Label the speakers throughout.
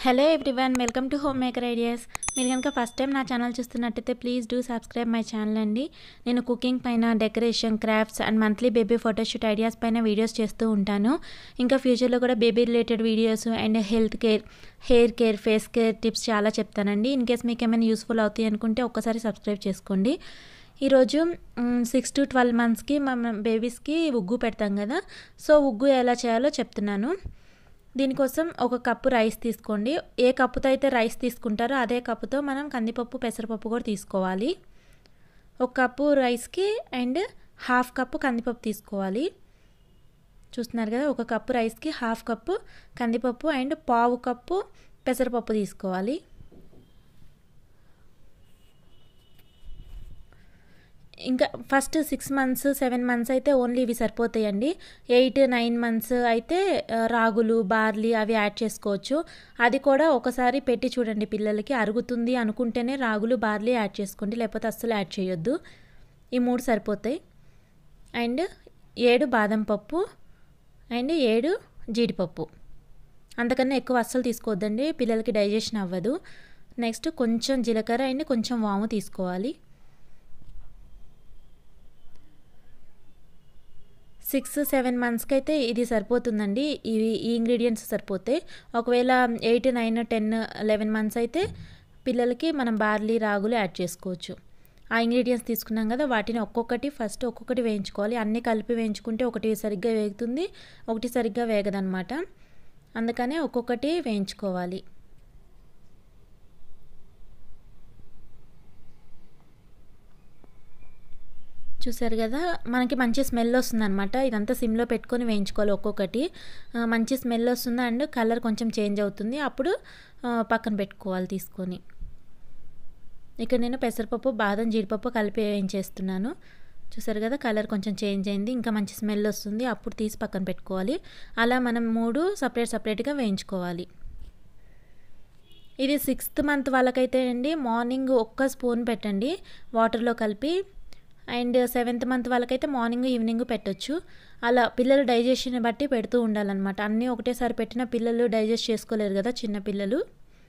Speaker 1: hello everyone welcome to home maker ideas మీరు కనుక first time నా ఛానల్ చూస్తున్నట్టయితే please do subscribe my channel అండి నేను కుకింగ్ పైన decoration crafts and monthly baby photoshoot ideas పైన వీడియోస్ చేస్తూ ఉంటాను ఇంకా ఫ్యూచర్లో కూడా baby related videos and health care hair care face care tips చాలా చెప్తానండి ఇన్ కేస్ మీకు ఏమైనా యూస్ఫుల్ అవుతాయి అనుకుంటే ఒక్కసారి సబ్స్క్రైబ్ చేసుకోండి ఈరోజు సిక్స్ టు ట్వెల్వ్ మంత్స్కి మన బేబీస్కి ఉగ్గు పెడతాం కదా సో ఉగ్గు ఎలా చేయాలో చెప్తున్నాను దీనికోసం ఒక కప్పు రైస్ తీసుకోండి ఏ కప్పుతో అయితే రైస్ తీసుకుంటారో అదే కప్పుతో మనం కందిపప్పు పెసరపప్పు కూడా తీసుకోవాలి ఒక కప్పు రైస్కి అండ్ హాఫ్ కప్పు కందిపప్పు తీసుకోవాలి చూస్తున్నారు కదా ఒక కప్పు రైస్కి హాఫ్ కప్పు కందిపప్పు అండ్ పావు కప్పు పెసరపప్పు తీసుకోవాలి ఇంకా first six months seven months అయితే ఓన్లీ ఇవి సరిపోతాయండి ఎయిట్ నైన్ మంత్స్ అయితే రాగులు బార్లీ అవి యాడ్ చేసుకోవచ్చు అది కూడా ఒకసారి పెట్టి చూడండి పిల్లలకి అరుగుతుంది అనుకుంటేనే రాగులు బార్లీ యాడ్ చేసుకోండి లేకపోతే అస్సలు యాడ్ చేయొద్దు ఈ మూడు సరిపోతాయి అండ్ ఏడు బాదం పప్పు అండ్ ఏడు జీడిపప్పు అంతకన్నా ఎక్కువ అస్సలు తీసుకోవద్దండి పిల్లలకి డైజెషన్ అవ్వదు నెక్స్ట్ కొంచెం జీలకర్ర అండ్ కొంచెం వాము తీసుకోవాలి సిక్స్ సెవెన్ మంత్స్కి అయితే ఇది సరిపోతుందండి ఇవి ఈ ఇంగ్రీడియంట్స్ సరిపోతాయి ఒకవేళ eight nine ten eleven months అయితే పిల్లలకి మనం బార్లీ రాగులు యాడ్ చేసుకోవచ్చు ఆ ఇంగ్రీడియంట్స్ తీసుకున్నాం కదా వాటిని ఒక్కొక్కటి ఫస్ట్ ఒక్కొక్కటి వేయించుకోవాలి అన్నీ కలిపి వేయించుకుంటే ఒకటి సరిగ్గా వేగుతుంది ఒకటి సరిగ్గా వేగదనమాట అందుకనే ఒక్కొక్కటి వేయించుకోవాలి చూసారు కదా మనకి మంచి స్మెల్ వస్తుందన్నమాట ఇదంతా సిమ్లో పెట్టుకొని వేయించుకోవాలి ఒక్కొక్కటి మంచి స్మెల్ వస్తుంది అండ్ కలర్ కొంచెం చేంజ్ అవుతుంది అప్పుడు పక్కన పెట్టుకోవాలి తీసుకొని ఇక్కడ నేను పెసరపప్పు బాదం జీడిపప్పు కలిపి వేయించేస్తున్నాను చూసారు కదా కలర్ కొంచెం చేంజ్ అయింది ఇంకా మంచి స్మెల్ వస్తుంది అప్పుడు తీసి పక్కన పెట్టుకోవాలి అలా మనం మూడు సపరేట్ సపరేట్గా వేయించుకోవాలి ఇది సిక్స్త్ మంత్ వాళ్ళకైతే అండి మార్నింగ్ ఒక్క స్పూన్ పెట్టండి వాటర్లో కలిపి అండ్ సెవెంత్ మంత్ వాళ్ళకైతే మార్నింగ్ ఈవినింగ్ పెట్టొచ్చు అలా పిల్లలు డైజెషన్ బట్టి పెడుతూ ఉండాలన్నమాట అన్నీ ఒకటేసారి పెట్టిన పిల్లలు డైజెస్ట్ చేసుకోలేరు కదా చిన్న పిల్లలు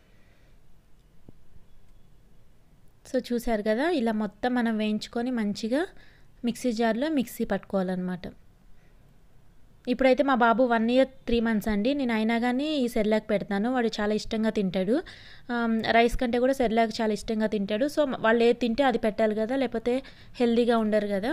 Speaker 1: సో చూసారు కదా ఇలా మొత్తం మనం వేయించుకొని మంచిగా మిక్సీ జార్లో మిక్సీ పట్టుకోవాలన్నమాట ఇప్పుడైతే మా బాబు వన్ ఇయర్ త్రీ మంత్స్ అండి నేను అయినా కానీ ఈ సెర్లాక్ పెడతాను వాడు చాలా ఇష్టంగా తింటాడు రైస్ కంటే కూడా సెర్లాక్ చాలా ఇష్టంగా తింటాడు సో వాళ్ళు ఏది తింటే అది పెట్టాలి కదా లేకపోతే హెల్దీగా ఉండరు కదా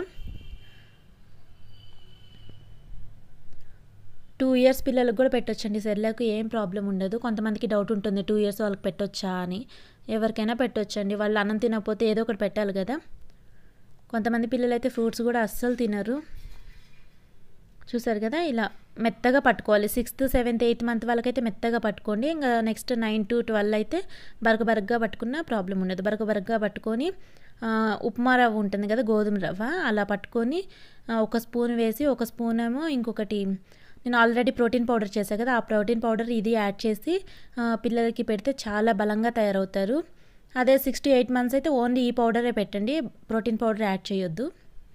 Speaker 1: టూ ఇయర్స్ పిల్లలకు కూడా పెట్టొచ్చండి సెర్లాక్ ఏం ప్రాబ్లం ఉండదు కొంతమందికి డౌట్ ఉంటుంది టూ ఇయర్స్ వాళ్ళకి పెట్టొచ్చా అని ఎవరికైనా పెట్టొచ్చండి వాళ్ళు అన్నం తినకపోతే ఏదో ఒకటి పెట్టాలి కదా కొంతమంది పిల్లలు అయితే ఫ్రూట్స్ కూడా అస్సలు తినరు చూసారు కదా ఇలా మెత్తగా పట్టుకోవాలి సిక్స్త్ సెవెంత్ ఎయిత్ మంత్ వాళ్ళకైతే మెత్తగా పట్టుకోండి ఇంకా నెక్స్ట్ నైన్ టు ట్వెల్వ్ అయితే బరక బరగ్గా పట్టుకున్న ప్రాబ్లం ఉండదు బరక బరగ్గా పట్టుకొని ఉప్మా రవ్వ ఉంటుంది కదా గోధుమ రవ్వ అలా పట్టుకొని ఒక స్పూన్ వేసి ఒక స్పూన్ ఏమో ఇంకొకటి నేను ఆల్రెడీ ప్రోటీన్ పౌడర్ చేశాను కదా ఆ ప్రోటీన్ పౌడర్ ఇది యాడ్ చేసి పిల్లలకి పెడితే చాలా బలంగా తయారవుతారు అదే సిక్స్ టు ఎయిట్ మంత్స్ అయితే ఓన్లీ ఈ పౌడరే పెట్టండి ప్రోటీన్ పౌడర్ యాడ్ చేయొద్దు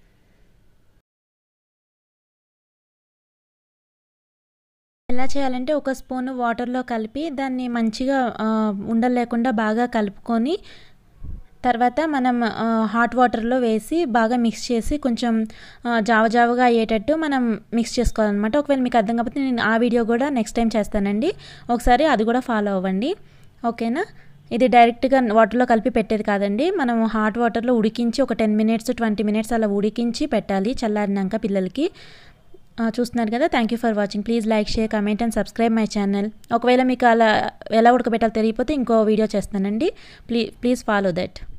Speaker 1: ఎలా చేయాలంటే ఒక స్పూన్ వాటర్లో కలిపి దాన్ని మంచిగా ఉండలు లేకుండా బాగా కలుపుకొని తర్వాత మనం హాట్ వాటర్లో వేసి బాగా మిక్స్ చేసి కొంచెం జావ జావగా అయ్యేటట్టు మనం మిక్స్ చేసుకోవాలన్నమాట ఒకవేళ మీకు అర్థం కాకపోతే నేను ఆ వీడియో కూడా నెక్స్ట్ టైం చేస్తానండి ఒకసారి అది కూడా ఫాలో అవ్వండి ఓకేనా ఇది డైరెక్ట్గా వాటర్లో కలిపి పెట్టేది కాదండి మనం హాట్ వాటర్లో ఉడికించి ఒక టెన్ మినిట్స్ ట్వంటీ మినిట్స్ అలా ఉడికించి పెట్టాలి చల్లారినాక పిల్లలకి చూస్తున్నారు కదా thank you for watching please like share comment and subscribe my channel ఒకవేళ మీకు అలా ఎలా ఉడకబెట్టాలో తెలియకపోతే ఇంకో వీడియో చేస్తానండి ప్లీజ్ ప్లీజ్ ఫాలో దట్